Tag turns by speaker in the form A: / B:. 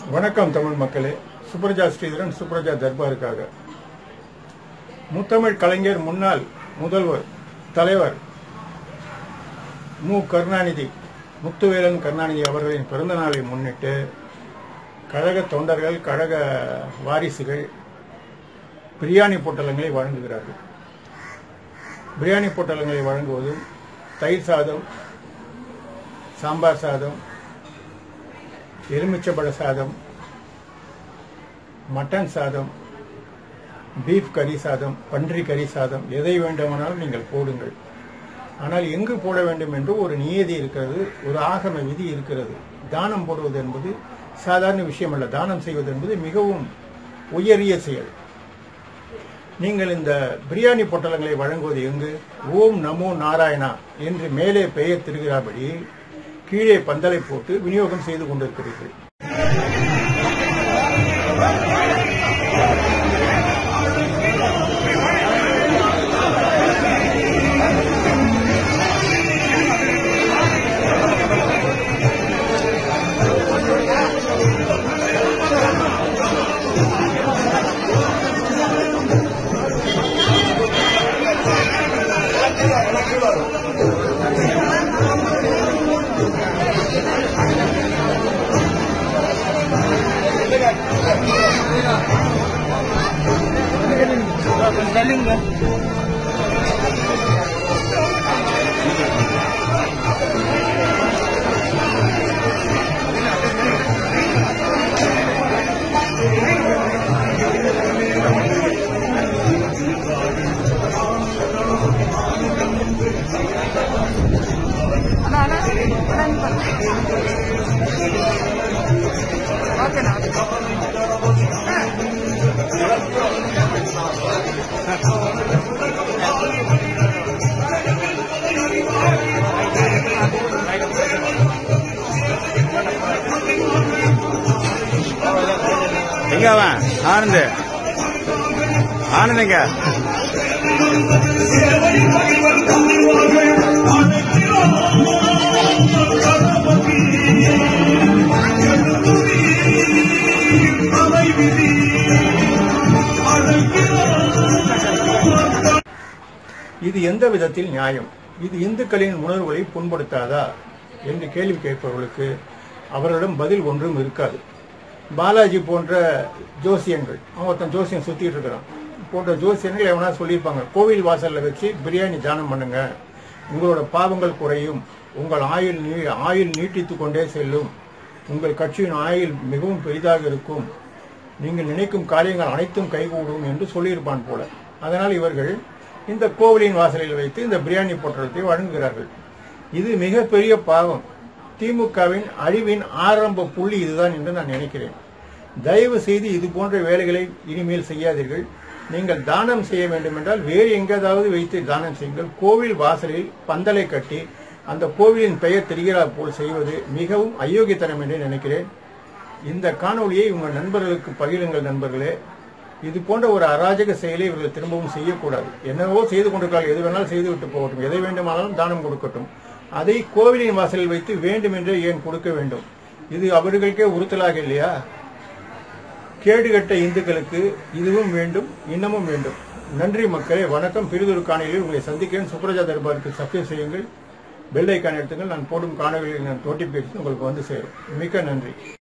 A: வணக்கம் தமிழ் மக்களே சுப்ரஜா ஸ்ரீதரன் சுப்ரஜா தர்பாருக்காக முத்தமிழ் கலைஞர் முன்னாள் முதல்வர் தலைவர் மு கருணாநிதி முத்துவேலன் கருணாநிதி அவர்களின் பிறந்த நாளை முன்னிட்டு கழக தொண்டர்கள் கழக வாரிசுகள் பிரியாணி பொட்டலங்களை வழங்குகிறார்கள் பிரியாணி பொட்டலங்களை வழங்குவதும் தயிர் சாதம் சாம்பார் சாதம் எலுமிச்சம்பழ சாதம் மட்டன் சாதம் பீஃப் கறி சாதம் பன்றி கறி சாதம் எதை வேண்டுமானாலும் நீங்கள் போடுங்கள் ஆனால் எங்கு போட வேண்டும் என்று ஒரு நியதி இருக்கிறது ஒரு ஆகம விதி இருக்கிறது தானம் போடுவது என்பது சாதாரண விஷயம் அல்ல தானம் செய்வது என்பது மிகவும் உயரிய செயல் நீங்கள் இந்த பிரியாணி பொட்டலங்களை வழங்குவது எங்கு ஓம் நமோ நாராயணா என்று மேலே பெயர் திருகிறாபடி கீழே பந்தலை போட்டு விநியோகம் செய்து கொண்டிருக்கிறீர்கள்
B: எங்க அவன் ஆனந்த் ஆனந்த் எங்க
A: இது எந்த விதத்தில் நியாயம் இது இந்துக்களின் உணர்வுகளை புண்படுத்தாதா என்று கேள்வி கேட்பவர்களுக்கு அவர்களிடம் பதில் ஒன்றும் இருக்காது பாலாஜி போன்ற ஜோசியங்கள் அவன் ஒருத்தன் ஜோசியம் சுத்திட்டு இருக்கிறான் போன்ற ஜோசியங்கள் எவனா சொல்லியிருப்பாங்க கோவில் வாசல்ல வச்சு பிரியாணி தானம் பண்ணுங்க உங்களோட பாவங்கள் குறையும் உங்கள் ஆயுள் நீ- ஆயுள் நீட்டித்துக் கொண்டே செல்லும் உங்கள் கட்சியின் ஆயுள் மிகவும் பெரிதாக இருக்கும் நீங்கள் நினைக்கும் காரியங்கள் அனைத்தும் கைகூடும் என்று சொல்லியிருப்பான் போல அதனால் இவர்கள் இந்த கோவிலின் வாசலில் வைத்து இந்த பிரியாணி பொட்டலத்தை வழங்குகிறார்கள் இது மிகப்பெரிய பாவம் திமுகவின் அழிவின் ஆரம்ப புள்ளி இதுதான் என்று நான் நினைக்கிறேன் தயவு செய்து இது போன்ற வேலைகளை இனிமேல் செய்யாதீர்கள் நீங்கள் தானம் செய்ய வேண்டும் என்றால் வேறு எங்கேயாவது வைத்து தானம் செய்யுங்கள் கோவில் வாசலில் பந்தலை கட்டி அந்த கோவிலின் பெயர் தெரிகிறார் போல் செய்வது மிகவும் அயோக்கியத்தனம் என்று நினைக்கிறேன் இந்த காணொளியை உங்கள் நண்பர்களுக்கு பகிருங்கள் நண்பர்களே இது போன்ற ஒரு அராஜக செயலை இவர்கள் திரும்பவும் செய்யக்கூடாது என்னவோ செய்து கொண்டிருக்கார்கள் எது வேணாலும் செய்து விட்டு போகட்டும் எதை வேண்டுமானாலும் தானம் கொடுக்கட்டும் அதை கோவிலின் வாசலில் வைத்து வேண்டுமென்றே ஏன் கொடுக்க வேண்டும் இது அவர்களுக்கே உறுத்தலாக இல்லையா கேடுகட்ட இந்துக்களுக்கு இதுவும் வேண்டும் இன்னமும் வேண்டும் நன்றி மக்களே வணக்கம் பிரிதொரு காணொலியில் உங்களை சந்திக்கிறேன் சுப்ரஜா தர்பாருக்கு சப்ஸ்கிரைப் செய்யுங்கள் பெல் ஐக்கான் எடுத்துங்கள் நான் போடும் காணொலிகளில் நான் நோட்டிபிகேஷன் உங்களுக்கு வந்து சேரும் மிக்க நன்றி